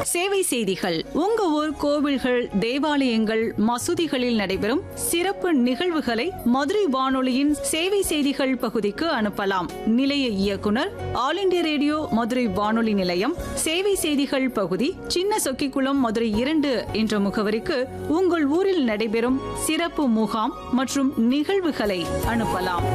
சேவை செய்திகள் உங்க ஊர் கோவில்கள் தேவாலயங்கள் மசூதிகளில் நடைபெறும் சிறப்பு நிகழ்வுகளை மதுரை வானொலியின் சேவை செய்திகள் பகுதிக்கு அனுப்பலாம் நிலைய இயக்குனர் ஆல் இண்டியா ரேடியோ மதுரை வானொலி நிலையம் சேவை செய்திகள் பகுதி சின்ன சொக்கிக்குளம் மதுரை இரண்டு என்ற முகவரிக்கு உங்கள் ஊரில் நடைபெறும் சிறப்பு முகாம் மற்றும் நிகழ்வுகளை அனுப்பலாம்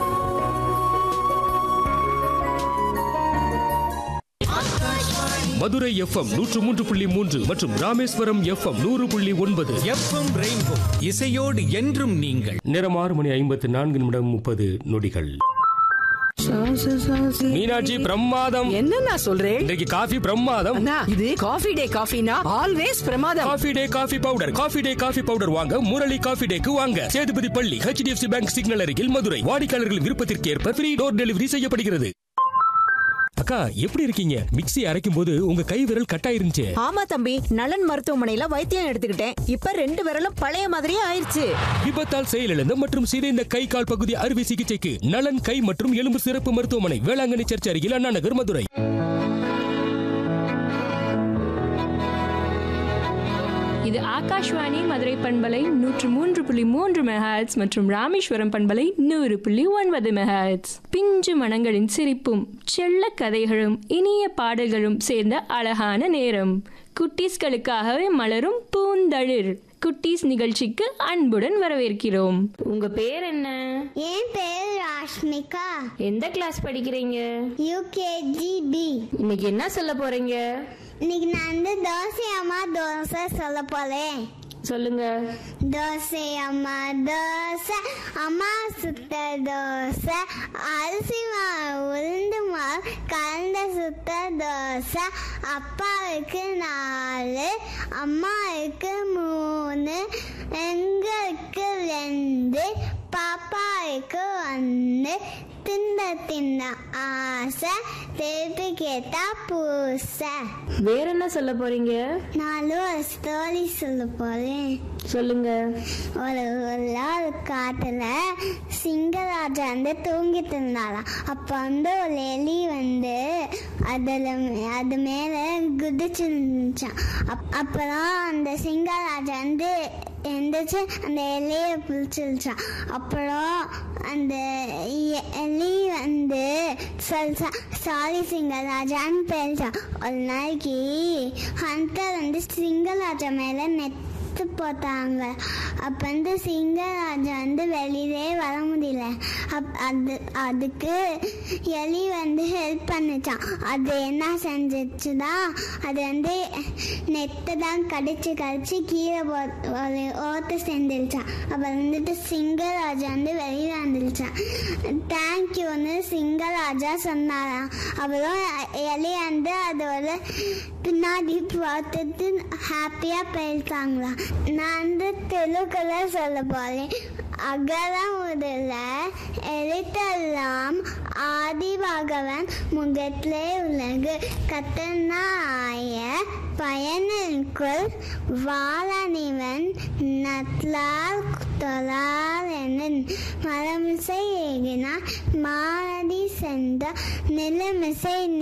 மதுரை எஃப்எம் நூற்று மூன்று புள்ளி மூன்று மற்றும் ராமேஸ்வரம் எஃப்எம் நூறு புள்ளி ஒன்பது எஃப்எம் ரெயின்போ இசையோடு என்றும் நீங்கள் நேரம் ஆறு மணி ஐம்பத்து நான்கு நிமிடம் முப்பது நொடிகள் மீனாட்சி பிரமாதம் என்ன நான் சொல்றேன் இன்றைக்கு காஃபி பிரமாதம் அண்ணா இது காஃபி டே காஃபினா ஆல்வேஸ் பிரமாதம் coffee day coffee powder coffee day coffee powder வாங்க முரளி காஃபி டேக்கு வாங்க சேதுபதி பள்ளி ஹெச்டிஎஃப்சி பேங்க் சிக்னல் அருகில் மதுரை வாடிக்கையாளர்கள் விருப்பத்திற்கு ஏற்ப ஃப்ரீ டோர் டெலிவரி செய்யப்படுகிறது அக்கா எப்படி இருக்கீங்க மிக்ஸி அரைக்கும் போது உங்க கை விரல் கட்டாயிருந்துச்சு ஆமா தம்பி நலன் மருத்துவமனையில வைத்தியம் எடுத்துக்கிட்டேன் இப்ப ரெண்டு விரலும் பழைய மாதிரியே ஆயிருச்சு விபத்தால் செயலிழந்த மற்றும் சிதைந்த கை கால் பகுதி அறுவை சிகிச்சைக்கு நலன் கை மற்றும் எலும்பு சிறப்பு மருத்துவமனை வேளாங்கண்ணி சர்ச் அருகில் அண்ணா நகர் மதுரை இது ஆகாஷ்வாணி மதுரை பண்பலை நூற்று மூன்று புள்ளி மூன்று மெகாஹெட்ஸ் மற்றும் ராமேஸ்வரம் பண்பலை நூறு புள்ளி ஒன்பது மெகாஹெட்ஸ் பிஞ்சு மனங்களின் சிரிப்பும் செல்ல கதைகளும் இனிய பாடல்களும் சேர்ந்த அழகான நேரம் குட்டீஸ்களுக்காகவே மலரும் பூந்தளிர் குட்டீஸ் நிகழ்ச்சிக்கு அன்புடன் வரவேற்கிறோம் உங்க பேர் என்ன என் பேர் ராஷ்மிகா எந்த கிளாஸ் படிக்கிறீங்க யூகேஜி பி இன்னைக்கு என்ன சொல்ல போறீங்க இன்னைக்கு நான் வந்து தோசை அம்மா தோசை சொல்ல போறேன் சொல்லுங்க தோசை அம்மா தோசை அம்மா சுத்த தோசை அரிசி மாவு உளுந்து மாவு கலந்த சுத்த தோசை அப்பாவுக்கு நாலு அம்மாவுக்கு மூணு எங்களுக்கு ரெண்டு பாப்பாவுக்கு ஒன்று தின்ன தின்ன ஆசை திருப்பி கேட்டா பூசை வேற என்ன சொல்ல போறீங்க நானும் ஒரு ஸ்டோரி சொல்ல போறேன் சொல்லுங்க ஒரு ஒரு நாள் காட்டுல சிங்கராஜா வந்து தூங்கிட்டு இருந்தாராம் அப்ப வந்து ஒரு எலி வந்து அதுல அது மேல குதிச்சிருந்துச்சான் அப் அப்புறம் அந்த சிங்கராஜா வந்து எந்திரிச்சு அந்த எலியை பிடிச்சிருச்சான் அப்புறம் அந்த எ- எலி வந்து சொல்லிச்சா சாரி சிங்கராஜான்னு பேசிச்சான் ஒரு நாளைக்கு ஹண்டர் வந்து சிங்கராஜா மேல நெத்து போட்டாங்க அப்ப வந்து சிங்கராஜா வந்து வெளியிலே வர முடியல அப் அது அதுக்கு எலி வந்து ஹெல்ப் பண்ணுச்சான் அது என்ன செஞ்சிச்சுன்னா அது வந்து நெத்தை தான் கடிச்சு கடிச்சு கீழே போ- ஒரு ஓட்ட செஞ்சிருச்சான் அப்ப வந்துட்டு சிங்கராஜா வந்து வெளியில வந்துருச்சான் தேங்க்யூன்னு சிங்கராஜா சொன்னாராம் அப்புறம் எலி வந்து அதோட பின்னாடி பார்த்துட்டு ஹாப்பியா போயிருக்காங்களாம் நான் வந்து தெலுங்குல சொல்ல போறேன் அகர முதல்ல எழுத்தெல்லாம் ஆதி பகவன் முகத்திலே உலகு கத்தனாய பயனிற்குள் வாழனிவன் நத்லால் தொழால் எனின் மரமிசை ஏகினார் மாரடி சென்ற நிலமிசை